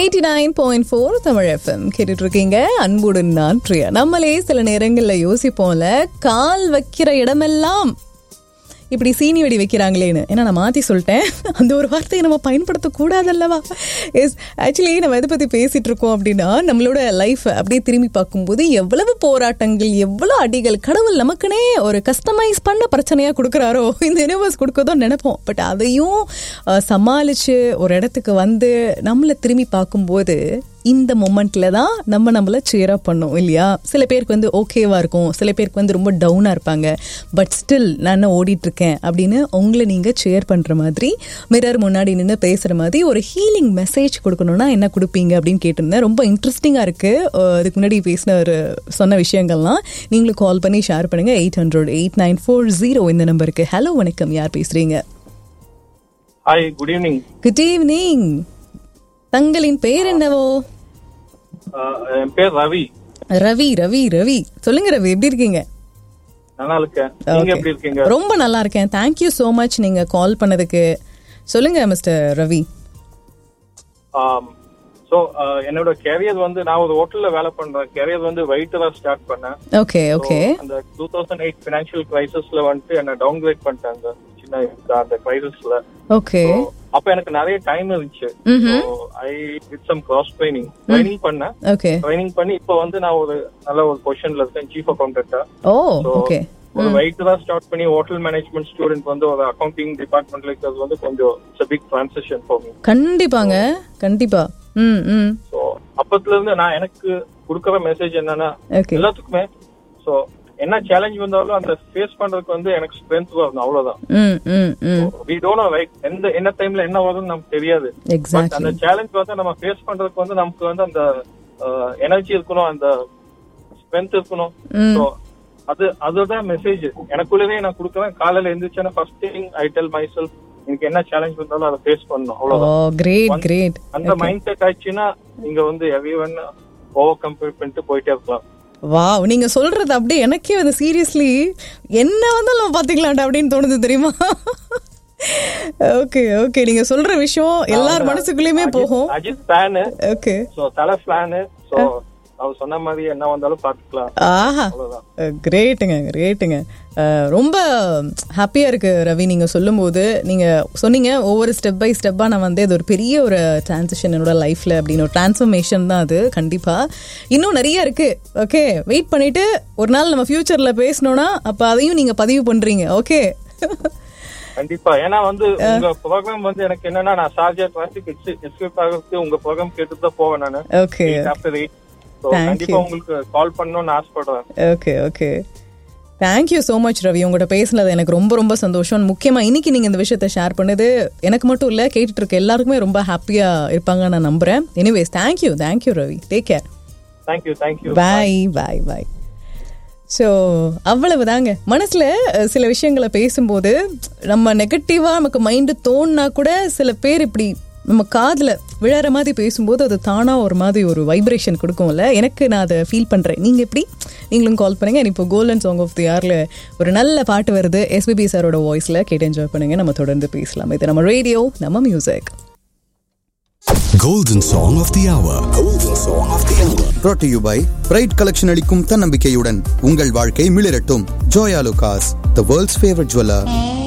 Eighty nine point four Tamil FM கேட்டுட்டு இருக்கீங்க அன்புடன் நான் பிரியா நம்மளே சில நேரங்களில் யோசிப்போம்ல கால் வைக்கிற இடமெல்லாம் இப்படி சீனி வெடி வைக்கிறாங்களேன்னு ஏன்னா நான் மாற்றி சொல்லிட்டேன் அந்த ஒரு வார்த்தையை நம்ம பயன்படுத்தக்கூடாதல்லவா எஸ் ஆக்சுவலி நம்ம எதை பற்றி பேசிகிட்டு இருக்கோம் அப்படின்னா நம்மளோட லைஃப் அப்படியே திரும்பி பார்க்கும்போது எவ்வளவு போராட்டங்கள் எவ்வளோ அடிகள் கடவுள் நமக்குனே ஒரு கஸ்டமைஸ் பண்ண பிரச்சனையாக கொடுக்குறாரோ இந்த யூனிவர்ஸ் கொடுக்கதோ நினைப்போம் பட் அதையும் அஹ், சமாளித்து ஒரு இடத்துக்கு வந்து நம்மளை திரும்பி பார்க்கும்போது இந்த மொமெண்ட்ல தான் நம்ம நம்மள cheer up பண்ணோம் இல்லையா சில பேருக்கு வந்து ஓகேவா இருக்கும் சில பேருக்கு வந்து ரொம்ப டவுனா இருப்பாங்க பட் ஸ்டில் நான் என்ன ஓடிட்டு இருக்கேன் அப்படின்னு உங்களை நீங்க சேர் பண்ற மாதிரி மிரர் முன்னாடி நின்று பேசுற மாதிரி ஒரு ஹீலிங் மெசேஜ் கொடுக்கணும்னா என்ன கொடுப்பீங்க அப்படின்னு கேட்டிருந்தேன் ரொம்ப இன்ட்ரெஸ்டிங்கா இருக்கு அஹ் இதுக்கு முன்னாடி பேசின ஒரு சொன்ன விஷயங்கள்லாம் நீங்களும் கால் பண்ணி ஷேர் பண்ணுங்க eight hundred eight nine four zero இந்த நம்பருக்கு ஹலோ வணக்கம் யார் பேசுறீங்க hi good evening good evening தங்களின் பெயர் என்னவோ என் பேர் ரவி ரவி ரவி ரவி சொல்லுங்க ரவி எப்படி இருக்கீங்க நல்லா இருக்கேன் நீங்க Okay. எப்படி இருக்கீங்க ரொம்ப நல்லா இருக்கேன் தேங்க்யூ ஸோ மச் நீங்க கால் பண்ணதுக்கு சொல்லுங்க மிஸ்டர் ரவி ஸோ என்னோட கேரியர் வந்து நான் ஒரு ஹோட்டல்ல வேலை பண்றேன் கேரியர் வந்து வெயிட்டரா ஸ்டார்ட் பண்ணேன் ஓகே ஓகே So, அந்த டூ தௌசண்ட் எயிட் பினான்சியல் கிரைசிஸ்ல வந்துட்டு என்ன டவுன் கிரேட் பண்ணிட்டாங்க சின்ன அந்த கிரைசிஸ்ல ஓகே அப்ப எனக்கு நிறைய டைம் இருந்துச்சு ம்ஹும். I with some cross training training பண்ணேன் ஓகே ட்ரைனிங் பண்ணி இப்போ வந்து நான் ஒரு நல்ல ஒரு பொசிஷன்ல இருக்கேன் சீஃப் அக்கௌண்டன்டா ஓ So, ஓகே ஒரு வெயிட்டரா ஸ்டார்ட் பண்ணி ஹோட்டல் மேனேஜ்மெண்ட் ஸ்டூடெண்ட் வந்து ஒரு அக்கௌண்டிங் டிபார்ட்மெண்ட்ல இருக்கிறது வந்து கொஞ்சம் பிக் டிரான்சிஷன் ஃபார் மீ கண்டிப்பாங்க கண்டிப்பா ம் ம் ஸோ அப்பத்துல இருந்து நான் எனக்கு கொடுக்கற மெசேஜ் என்னன்னா ஓகே எல்லாத்துக்குமே ஸோ என்ன சேலஞ்ச் வந்தாலும் அந்த ஃபேஸ் பண்றதுக்கு வந்து எனக்கு ஸ்ட்ரென்த் வரணும் அவ்வளவுதான் ம் ம் ம் வி டோன்ட் நோ ரைட் எந்த என்ன டைம்ல என்ன வரும்னு நமக்கு தெரியாது பட் எக்ஸாக்ட்லி அந்த சேலஞ்ச் வந்து நம்ம ஃபேஸ் பண்றதுக்கு வந்து நமக்கு வந்து அந்த எனர்ஜி இருக்கணும் அந்த ஸ்ட்ரென்த் இருக்கணும் ம் ஸோ அது அதுதான் மெசேஜ் எனக்குள்ளவே நான் கொடுக்குறேன் காலையில எழுந்திரிச்சேன்னா first thing I tell myself எனக்கு என்ன சேலஞ்ச் வந்தாலும் அதை ஃபேஸ் பண்ணணும் ஓ அவ்வளவுதான் கிரேட் கிரேட் அந்த மைண்ட் செட் ஆச்சுன்னா நீங்க வந்து எவ்ரி ஒன் ஓவர் கம்பேர் பண்ணிட்டு போயிட்டே இருக்கலாம் வாவ் நீங்க சொல்றது அப்படியே எனக்கே வந்து சீரியஸ்லி என்ன வந்தாலும் பாத்துக்கலாம்டா அப்படின்னு தோணுது தெரியுமா ஓகே ஓகே நீங்க சொல்ற விஷயம் எல்லார் மனசுக்குள்ளயுமே போகும் Ajith fan okay so Thala fan so அவர் சொன்ன மாதிரி என்ன வந்தாலும் பாத்துக்கலாம் ஆஹா அவ்வளவுதான் கிரேட்டுங்க கிரேட்டுங்க ரொம்ப ஹாப்பியாக இருக்கு ரவி நீங்கள் சொல்லும்போது நீங்கள் சொன்னீங்க ஒவ்வொரு ஸ்டெப் பை ஸ்டெப்பாக நான் வந்து இது ஒரு பெரிய ஒரு டிரான்சிஷன் என்னோட லைஃப்பில் அப்படின்னு ஒரு டிரான்ஸ்ஃபர்மேஷன் தான் அது கண்டிப்பாக இன்னும் நிறைய இருக்கு ஓகே வெயிட் பண்ணிட்டு ஒரு நாள் நம்ம ஃபியூச்சரில் பேசணும்னா அப்போ அதையும் நீங்கள் பதிவு பண்ணுறீங்க ஓகே கண்டிப்பா ஏன்னா வந்து உங்க ப்ரோக்ராம் வந்து எனக்கு என்னன்னா நான் ஷார்ஜா டிராபிக் எஸ்கேப் ஆகிறதுக்கு உங்க ப்ரோக்ராம் கேட்டு தான் போவேன் நானு okay after eight so Thank கண்டிப்பா உங்களுக்கு கால் பண்ணணும்னு ஆசைப்படுறேன் okay okay thank you so much Ravi உங்கள்கிட்ட பேசினது எனக்கு ரொம்ப ரொம்ப சந்தோஷம் முக்கியமாக இன்னைக்கு நீங்கள் இந்த விஷயத்தை ஷேர் பண்ணது எனக்கு மட்டும் இல்லை கேட்டுட்டு இருக்க எல்லாருக்குமே ரொம்ப ஹாப்பியாக இருப்பாங்க நான் நம்புகிறேன் anyways thank you thank you Ravi take care thank you thank you bye bye bye so அவ்வளவுதாங்க மனசில் சில விஷயங்களை பேசும்போது நம்ம நெகட்டிவாக நமக்கு மைண்டு தோணுனா கூட சில பேர் இப்படி நம்ம காதில் விழற மாதிரி பேசும்போது அது தானாக ஒரு மாதிரி ஒரு வைப்ரேஷன் கொடுக்கும்ல எனக்கு நான் அதை ஃபீல் பண்ணுறேன் நீங்கள் எப்படி நீங்களும் கால் பண்ணுங்கள் இப்போ கோல்டன் சாங் ஆஃப் தி இயரில் ஒரு நல்ல பாட்டு வருது எஸ்பிபி சாரோட வாய்ஸில் கேட்டு என்ஜாய் பண்ணுங்கள் நம்ம தொடர்ந்து பேசலாம் இது நம்ம ரேடியோ நம்ம music Golden Song of the Hour. Golden Song of the Hour. brought to you by pride collection அளிக்கும் தன்னம்பிக்கையுடன் உங்கள் வாழ்க்கை மிளிரட்டும் Joyalukkas the world's favourite jeweller